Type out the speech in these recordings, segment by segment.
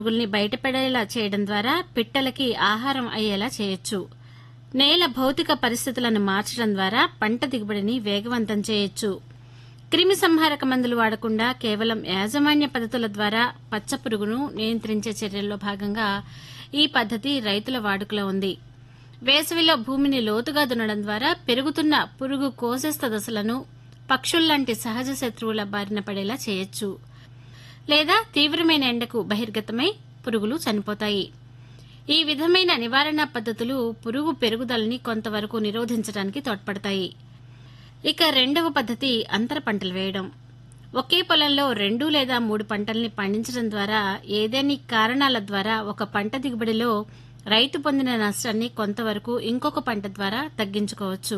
పురుగుల్ని బయటపడేలా చేయడం ద్వారా పిట్టలకి ఆహారం అయ్యేలా చేయొచ్చు నేల భౌతిక పరిస్థితులను మార్చడం ద్వారా పంట దిగుబడిని వేగవంతం చేయొచ్చు క్రిమి సంహారక మందులు వాడకుండా కేవలం యాజమాన్య పద్ధతుల ద్వారా పచ్చ పురుగును నియంత్రించే చర్యల్లో భాగంగా ఈ పద్ధతి రైతుల వాడుకలో ఉంది వేసవిలో భూమిని లోతుగా దున్నడం ద్వారా పెరుగుతున్న పురుగు కోశస్థ దశలను పక్షుల్లాంటి సహజ శత్రువుల బారిన పడేలా చేయొచ్చు లేదా తీవ్రమైన ఎండకు బహిర్గతమై పురుగులు చనిపోతాయి ఈ విధమైన నివారణ పద్ధతులు పురుగు పెరుగుదలని కొంతవరకు నిరోధించడానికి తోడ్పడతాయి ఇక రెండవ పద్ధతి అంతర పంటలు వేయడం ఒకే పొలంలో రెండు లేదా మూడు పంటల్ని పండించడం ద్వారా ఏదేని కారణాల ద్వారా ఒక పంట దిగుబడిలో రైతు పొందిన నష్టాన్ని కొంతవరకు ఇంకొక పంట ద్వారా తగ్గించుకోవచ్చు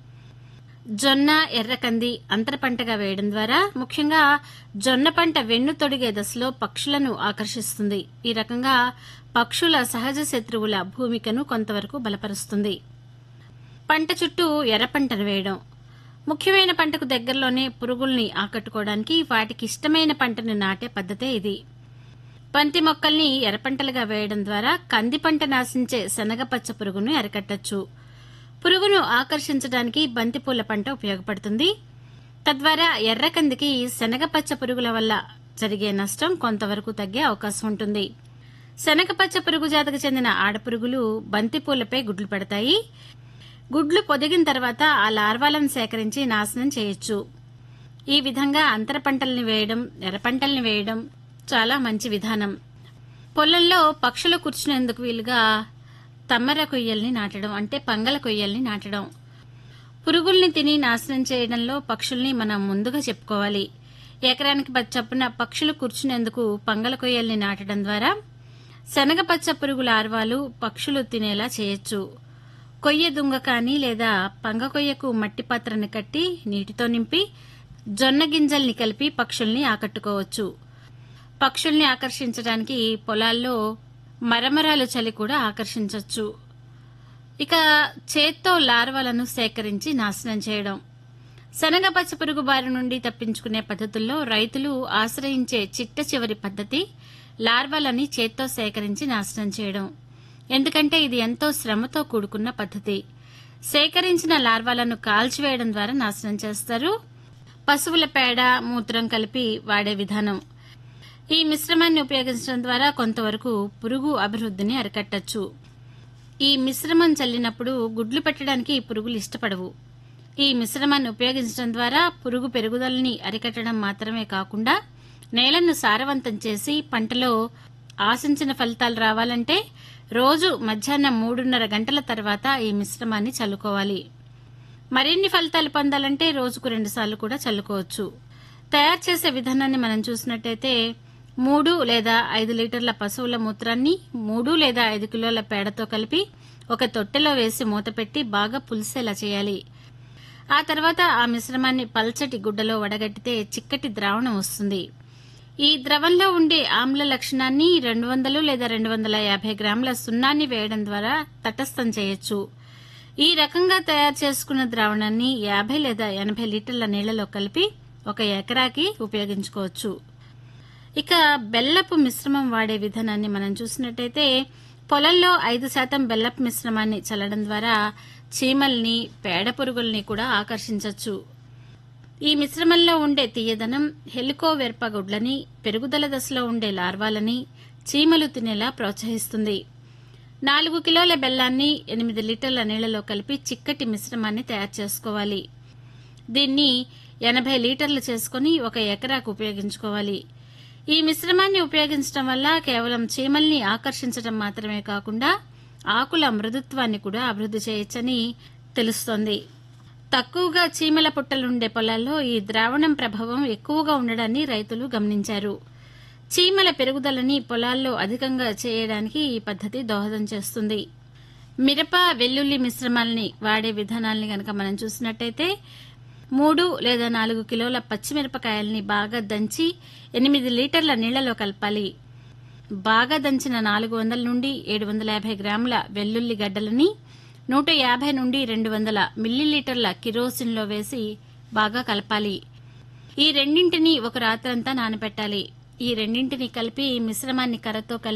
జొన్న ఎర్రకంది అంతర పంటగా వేయడం ద్వారా ముఖ్యంగా జొన్న పంట వెన్ను తొడిగే దశలో పక్షులను ఆకర్షిస్తుంది ఈ రకంగా పక్షుల సహజ శత్రువుల భూమికను కొంతవరకు బలపరుస్తుంది పంట చుట్టూ ఎర్ర పంటను వేయడం ముఖ్యమైన పంటకు దగ్గరలోనే పురుగుల్ని ఆకట్టుకోవడానికి వాటికి ఇష్టమైన పంటను నాటే పద్ధతే ఇది బంతి మొక్కల్ని ఎర్రపంటలుగా వేయడం ద్వారా కంది పంట నాశించే శనగపచ్చ పురుగును అరికట్టచ్చు పురుగును ఆకర్షించడానికి బంతిపూల పంట ఉపయోగపడుతుంది తద్వారా ఎర్రకందికి శనగపచ్చ పురుగుల వల్ల జరిగే నష్టం కొంతవరకు తగ్గే అవకాశం ఉంటుంది శనగపచ్చ పురుగు జాతికి చెందిన ఆడపురుగులు బంతిపూలపై గుడ్లు పెడతాయి గుడ్లు పొదిగిన తర్వాత ఆ లార్వాలను సేకరించి నాశనం చేయొచ్చు ఈ విధంగా అంతర పంటల్ని వేయడం ఎర్ర పంటల్ని వేయడం చాలా మంచి విధానం పొలంలో పక్షులు కూర్చునేందుకు వీలుగా తమ్మర కొయ్యల్ని నాటడం అంటే పంగల కొయ్యల్ని నాటడం పురుగుల్ని తిని నాశనం చేయడంలో పక్షుల్ని మనం ముందుగా చెప్పుకోవాలి ఎకరానికి పది చొప్పున పక్షులు కూర్చునేందుకు పంగల కొయ్యల్ని నాటడం ద్వారా శనగపచ్చ పురుగు లార్వాలు పక్షులు తినేలా చేయొచ్చు కొయ్య దుంగ కానీ లేదా పంగ కొయ్యకు మట్టి పాత్రని కట్టి నీటితో నింపి జొన్న గింజల్ని కలిపి పక్షుల్ని ఆకట్టుకోవచ్చు పక్షుల్ని ఆకర్షించడానికి పొలాల్లో మరమరాలు చలి కూడా ఆకర్షించవచ్చు ఇక చేత్తో లార్వాలను సేకరించి నాశనం చేయడం శనగ పచ్చ పురుగు బారి నుండి తప్పించుకునే పద్ధతుల్లో రైతులు ఆశ్రయించే చిట్ట చివరి పద్ధతి లార్వాలని చేత్తో సేకరించి నాశనం చేయడం ఎందుకంటే ఇది ఎంతో శ్రమతో కూడుకున్న పద్ధతి సేకరించిన లార్వాలను కాల్చివేయడం ద్వారా నాశనం చేస్తారు పశువుల పేడ మూత్రం కలిపి వాడే విధానం ఈ మిశ్రమాన్ని ఉపయోగించడం ద్వారా కొంతవరకు పురుగు అభివృద్ధిని అరికట్టచ్చు ఈ మిశ్రమం చల్లినప్పుడు గుడ్లు పెట్టడానికి పురుగులు ఇష్టపడవు ఈ మిశ్రమాన్ని ఉపయోగించడం ద్వారా పురుగు పెరుగుదలని అరికట్టడం మాత్రమే కాకుండా నేలను సారవంతం చేసి పంటలో ఆశించిన ఫలితాలు రావాలంటే రోజు మధ్యాహ్నం మూడున్నర గంటల తర్వాత ఈ మిశ్రమాన్ని చల్లుకోవాలి మరిన్ని ఫలితాలు పొందాలంటే రోజుకు రెండుసార్లు కూడా చల్లుకోవచ్చు తయారు చేసే విధానాన్ని మనం చూసినట్టయితే మూడు లేదా ఐదు లీటర్ల పశువుల మూత్రాన్ని మూడు లేదా ఐదు కిలోల పేడతో కలిపి ఒక తొట్టెలో వేసి మూతపెట్టి బాగా పులిసేలా చేయాలి ఆ తర్వాత ఆ మిశ్రమాన్ని పల్చటి గుడ్డలో వడగట్టితే చిక్కటి ద్రావణం వస్తుంది ఈ ద్రవంలో ఉండే ఆమ్ల లక్షణాన్ని రెండు వందలు లేదా రెండు వందల యాభై గ్రాముల సున్నాన్ని వేయడం ద్వారా తటస్థం చేయొచ్చు ఈ రకంగా తయారు చేసుకున్న ద్రావణాన్ని యాభై లేదా ఎనభై లీటర్ల నీళ్లలో కలిపి ఒక ఎకరాకి ఉపయోగించుకోవచ్చు ఇక బెల్లపు మిశ్రమం వాడే విధానాన్ని మనం చూసినట్టయితే పొలంలో ఐదు శాతం బెల్లపు మిశ్రమాన్ని చల్లడం ద్వారా చీమల్ని పేడ పురుగుల్ని కూడా ఆకర్షించవచ్చు ఈ మిశ్రమంలో ఉండే తీయదనం హెలికోవెర్ప గుడ్లని పెరుగుదల దశలో ఉండే లార్వాలని చీమలు తినేలా ప్రోత్సహిస్తుంది నాలుగు కిలోల బెల్లాన్ని ఎనిమిది లీటర్ల నీళ్లలో కలిపి చిక్కటి మిశ్రమాన్ని తయారు చేసుకోవాలి దీన్ని ఎనభై లీటర్లు చేసుకుని ఒక ఎకరాకు ఉపయోగించుకోవాలి ఈ మిశ్రమాన్ని ఉపయోగించడం వల్ల కేవలం చీమల్ని ఆకర్షించడం మాత్రమే కాకుండా ఆకుల మృదుత్వాన్ని కూడా అభివృద్ధి చేయొచ్చని తెలుస్తోంది తక్కువగా చీమల పుట్టలుండే పొలాల్లో ఈ ద్రావణం ప్రభావం ఎక్కువగా ఉండడాన్ని రైతులు గమనించారు చీమల పెరుగుదలని పొలాల్లో అధికంగా చేయడానికి ఈ పద్ధతి దోహదం చేస్తుంది మిరప వెల్లుల్లి మిశ్రమాల్ని వాడే విధానాల్ని గనక మనం చూసినట్టయితే మూడు లేదా నాలుగు కిలోల పచ్చిమిరపకాయల్ని బాగా దంచి ఎనిమిది లీటర్ల నీళ్లలో కలపాలి బాగా దంచిన నాలుగు వందల నుండి ఏడు వందల యాభై గ్రాముల వెల్లుల్లి గడ్డలని నూట యాభై నుండి రెండు వందల మిల్లీలీటర్ల కిరోసిన్లో వేసి బాగా కలపాలి ఈ రెండింటిని ఒక రాత్రంతా నానబెట్టాలి ఈ రెండింటిని కలిపి ఈ మిశ్రమాన్ని కర్రతో కలిపి